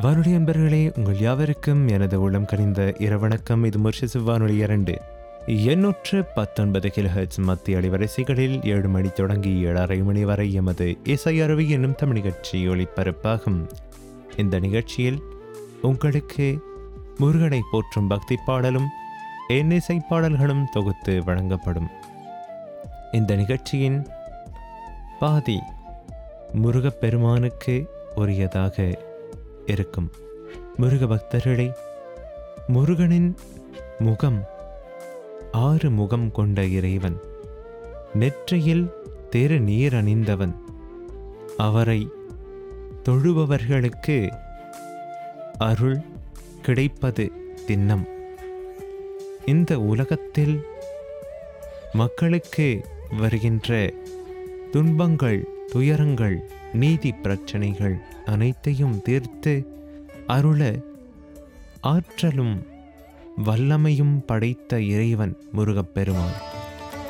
வானொலி அன்பர்களே உங்கள் யாவருக்கும் எனது உள்ளம் கனிந்த இரவணக்கம் இது முர்ஷிசு வானொலி இரண்டு எண்ணூற்று பத்தொன்பது கிலோஹெட்ஸ் மத்திய அலைவரிசைகளில் ஏழு மணி தொடங்கி ஏழரை மணி வரை எமது இசை அருவி என்னும் தமிழ் நிகழ்ச்சி ஒளிபரப்பாகும் இந்த நிகழ்ச்சியில் உங்களுக்கு முருகனை போற்றும் பக்தி பாடலும் எண்ணிசை பாடல்களும் தொகுத்து வழங்கப்படும் இந்த நிகழ்ச்சியின் பாதி முருகப்பெருமானுக்கு உரியதாக இருக்கும் முருக பக்தர்களே முருகனின் முகம் ஆறு முகம் கொண்ட இறைவன் நெற்றியில் தெரு நீர் அணிந்தவன் அவரை தொழுபவர்களுக்கு அருள் கிடைப்பது திண்ணம் இந்த உலகத்தில் மக்களுக்கு வருகின்ற துன்பங்கள் துயரங்கள் நீதி பிரச்சனைகள் அனைத்தையும் தீர்த்து அருள ஆற்றலும் வல்லமையும் படைத்த இறைவன் முருகப்பெருமான்